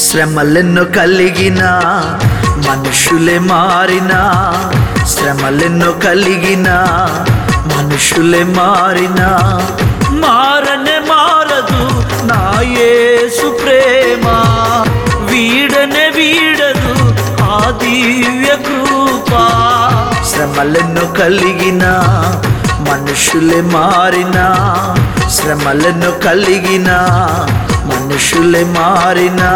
శ్రమలెన్నో కలిగిన మనుషులే మారిన శ్రమలెన్నో కలిగిన మనుషులే మారిన మారనే మారదు నా యేసు ప్రేమ వీడనే వీడదు ఆ దివ్య కృప శ్రమలెన్నో కలిగిన మనుషులే మారిన శ్రమలెన్నో కలిగిన మనుషులే మారినా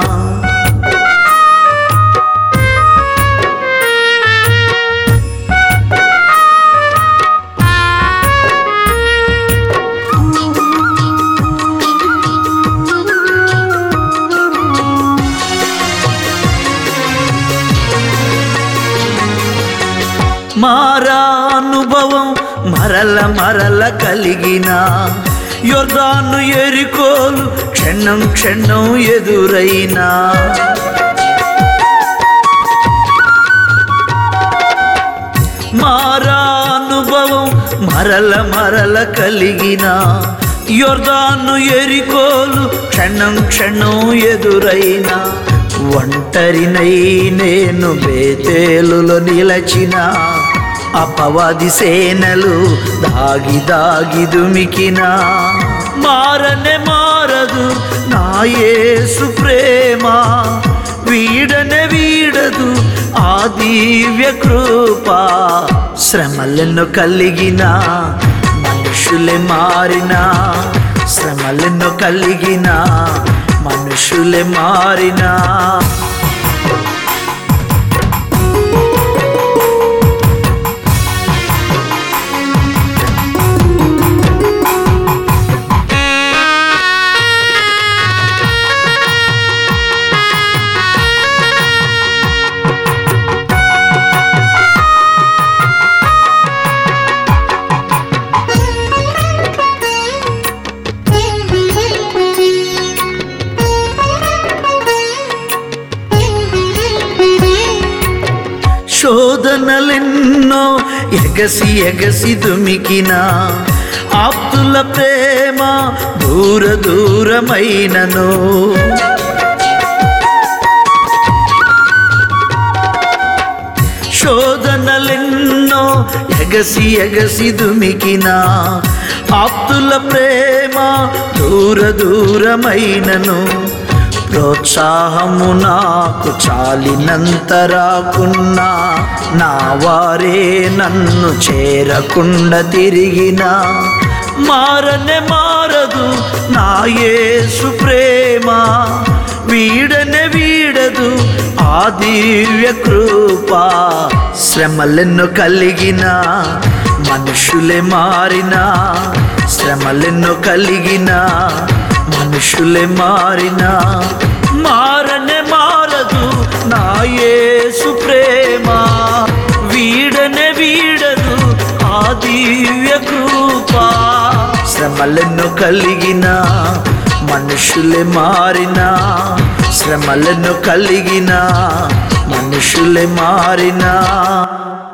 మారా అనుభవం మరల మరల కలిగిన యొర్దాను ఎరికోలు క్షణం క్షణం ఎదురైనా మారా అనుభవం మరల మరల కలిగిన యొర్దాను ఎరికోలు క్షణం క్షణం ఎదురైనా ఒంటరినై నేను బేతేలులో నిలచిన అపవాది సేనలు దాగి దాగి దుమికిన మారనే మారదు నా యేసు ప్రేమ వీడనే వీడదు ఆ దివ్య కృప శ్రమలను కలిగిన మనుషులే మారిన శ్రమలను కలిగిన మనుషులే మారినా శోధనలెన్నో ఎగసి ఎగసి దుమికిన ఆప్తుల ప్రేమ దూర దూరమైనను శోధనలెన్నో ఎగసి ఎగసి దుమికిన ఆప్తుల ప్రేమ దూర దూరమైనను ప్రోత్సాహము నాకు చాలినంత రాకున్నా నా వారే నన్ను చేరకుండా తిరిగిన మారనే మారదు నా యేసు ప్రేమ వీడనే వీడదు ఆ దివ్య కృప శ్రమలెన్నో కలిగిన మనుషులే మారిన శ్రమలెన్నో కలిగిన మనుషులే మారినా మారనే మారదు నా యేసు ప్రేమ వీడనే వీడదు ఆ దివ్య కృప శ్రమలను కలిగిన మనుషులే మారినా శ్రమలను కలిగిన మనుషులే మారినా